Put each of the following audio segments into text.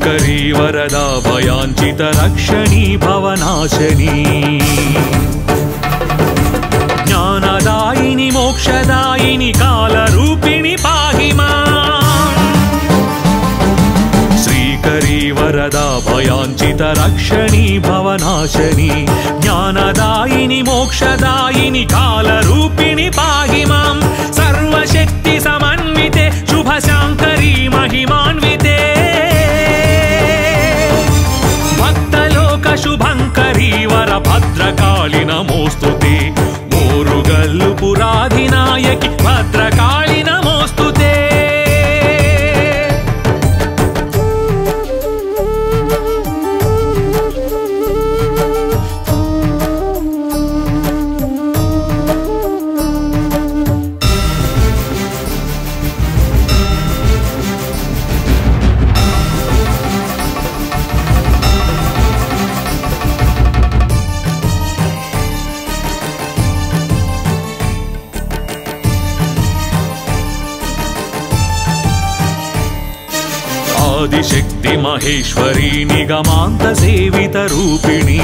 శ్రీకరీ వరదా భయాంచిత రక్షణీ భవనాశనీ జ్ఞానదాయిని మోక్షదాయిని కాలరూపిణి పాహి మాం శ్రీకరీ వరదా భయాంచిత రక్షణీ భవనాశని జ్ఞానదాయిని మోక్షదాయిని కాలరూపిణి పాహి మాం సర్వశక్తి సమన్వితే శుభ శాంకరీ మహిమాన్వితే భక్తలోక శుభంకరీ వర భద్రకాళి నమోస్తుతే మోరుగల్లు పురాధినాయకి భద్రకాళి నమోస్తుతే ఆదిశక్తి మహేశ్వరి నిగమాంత సేవిత రూపిణి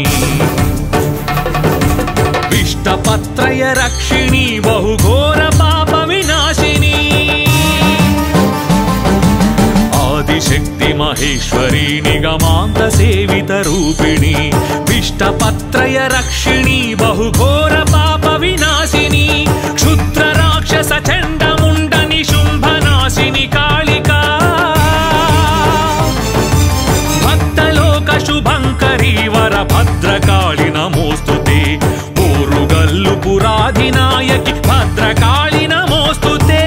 విష్టపత్రయ రక్షిణి బహుఘోర పాప వినాశిని ఆదిశక్తి మహేశ్వరి నిగమాంత సేవిత రూపిణి విష్టపత్రయ రక్షిణి బహుఘోర పాప వినాశిని క్షుద్ర రాక్షస చండముండ నిశుంభనాశిని కాళికా భక్తలోక శుభంకరీ వర భద్రకాళి నమోస్తుతే ఊరుగల్లు పురాధినాయకి భద్రకాళి నమోస్తుతే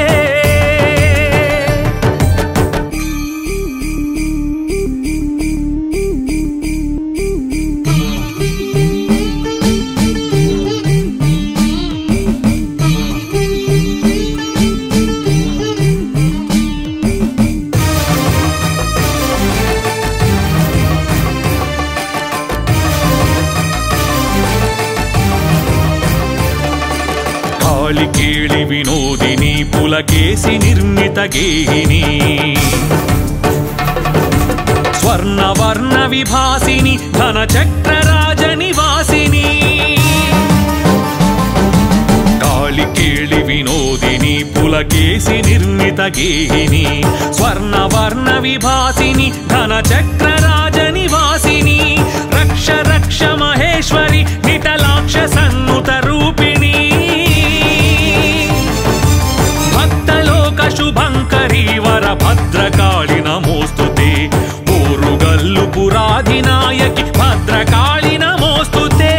కాళికేళి వినోదిని పులకేసి నిర్మిత గేహిని స్వర్ణవర్ణ విభాసిని ఘన చక్రరాజ నివాసిని కాళికేళి వినోదిని పులకేసి నిర్మిత గేహిని స్వర్ణవర్ణ విభాసిని ఘన చక్రరాజ నివాసిని రక్ష రక్ష మహేశ్వరి నితలాక్ష సన్నుత రూపిణి భక్తలోక శుభంకరీ వర భద్రకాళి నమోస్తుతే ఊరుగల్లు పురాధినాయకి భద్రకాళి నమోస్తుతే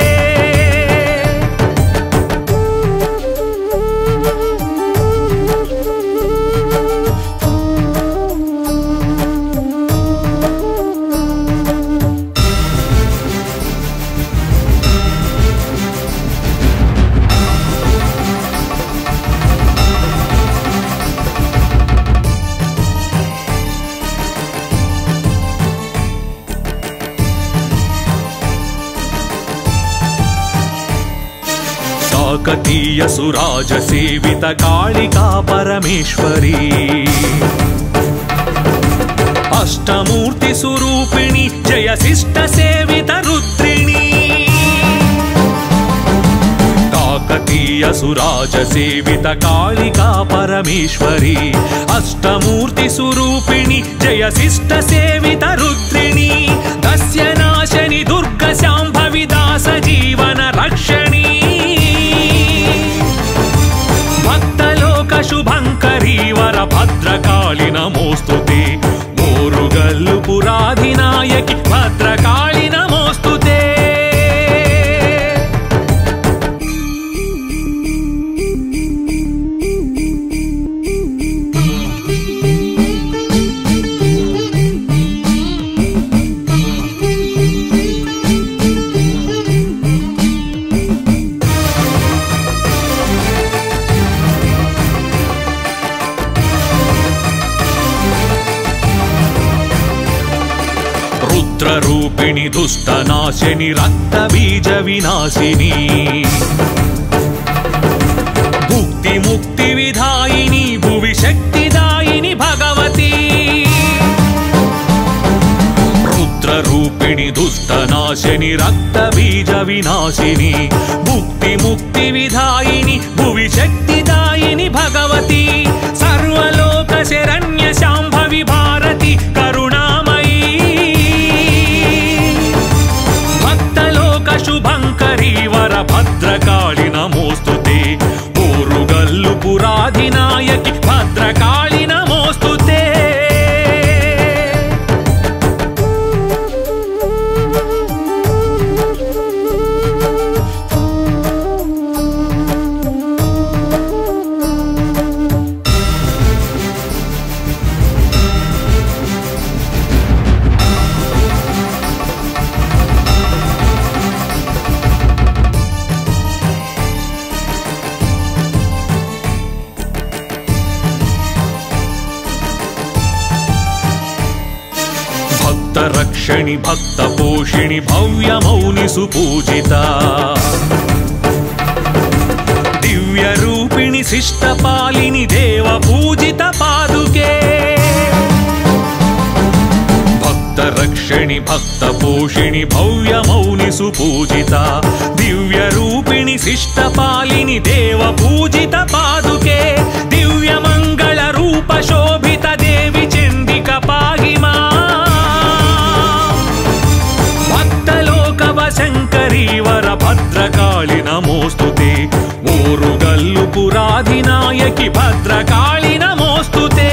కాకతీయ సురాజ సేవిత కాళికా పరమేశ్వరి అష్టమూర్తి స్వరూపిణి జయ శిష్ట సేవిత రుద్రిణి కాకతీయ సురాజ సేవిత కాళికా పరమేశ్వరి అష్టమూర్తి స్వరూపిణి జయ శిష్ట సేవిత రుద్రిణి దస్య నాశని దుర్గ శాంభవి దాస జీవన రక్షణి భక్తలోక శుభంకరీ వర భద్రకాళి నమోస్తుతే మోరుగల్లు పురాధినాయకి భద్రకాళి నమోస్తుతే రుద్రరూపిణి దుష్టనాశిని రక్త బీజ వినాశిని భుక్తి ముక్తి విధాయిని భువి శక్తిదాయిని భగవతి దుష్టనాశిని రక్త బీజ వినాశిని భుక్తి ముక్తి విధాయిని భువి శక్తిదాయిని భగవతి సర్వలోక శరణ్య శాంభవి భారతి కరుణామయీ భక్తలోక శుభంకరీ వర భద్రకాళి నమోస్తుతే ఊరుగల్లు పురాధినాయకి భద్రకాళి నమోస్తుతే భక్త రక్షణి భక్త పోషిణి భవ్య మౌని సుపూజిత దివ్య రూపిణి శిష్ట పాలిని దేవ పూజిత పాదుకే భక్త రక్షణి భక్త పోషిణి భవ్య మౌని సుపూజిత దివ్య రూపిణి శిష్ట పాలిని దేవ పూజిత పాదుకే దివ్య మంగళ రూప శోభిత దేవి చండిక పాహిమా భక్తలోకవ శంకరీ వర భద్రకాళి నమోస్తుతే ఊరుగల్లు పురాధినాయకి భద్రకాళి నమోస్తుతే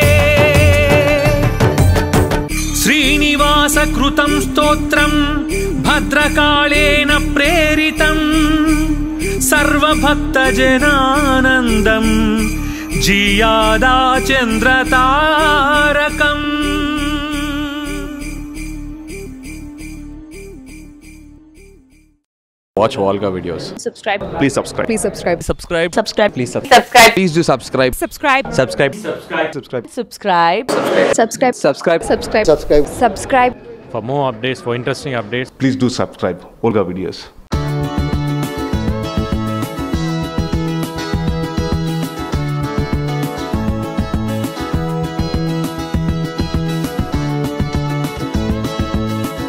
శ్రీనివాస కృతం స్తోత్రం భద్రకాళేన ప్రేరితం సర్వభక్తజనానందం జియాదా చంద్రతారకం Watch Volga videos. subscribe Please subscribe. please subscribe Subscribe. subscribe Please subscribe. subscribe Please do subscribe. subscribe Subscribe. Subscribe. subscribe subscribe Subscribe. subscribe subscribe For more updates, for interesting updates, Please do subscribe Olga videos.